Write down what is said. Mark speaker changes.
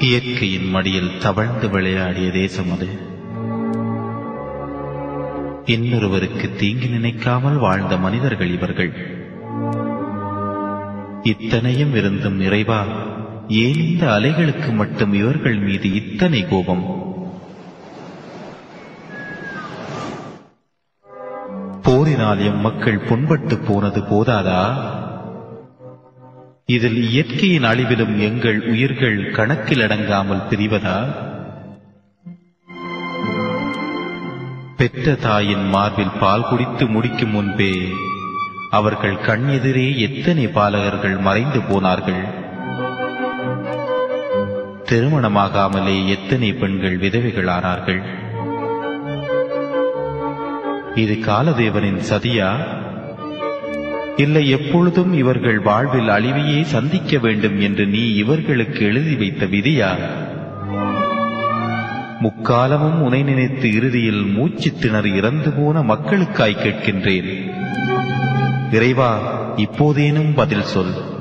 Speaker 1: இயற்கையின் மடியில் தவழ்ந்து விளையாடிய தேசம் அது இன்னொருவருக்கு தீங்கு நினைக்காமல் வாழ்ந்த மனிதர்கள் இவர்கள் இத்தனையும் இருந்தும் நிறைவா ஏன் இந்த அலைகளுக்கு மட்டும் இவர்கள் மீது இத்தனை கோபம் போரினால் எம் மக்கள் புண்பட்டு போனது போதாதா இதில் இயற்கையின் அழிவிலும் எங்கள் உயிர்கள் கணக்கில் அடங்காமல் பிரிவதா பெற்ற தாயின் மார்பில் பால் குடித்து முடிக்கும் முன்பே அவர்கள் கண் எதிரே எத்தனை பாலகர்கள் மறைந்து போனார்கள் திருமணமாகாமலே எத்தனை பெண்கள் விதவைகளானார்கள் இது காலதேவனின் சதியா இல்லை எப்பொழுதும் இவர்கள் வாழ்வில் அழிவையே சந்திக்க வேண்டும் என்று நீ இவர்களுக்கு எழுதி வைத்த விதியா முக்காலமும் உனை நினைத்து இறுதியில் மூச்சு திணறி இறந்து போன மக்களுக்காய் கேட்கின்றேன் இறைவா இப்போதேனும் பதில் சொல்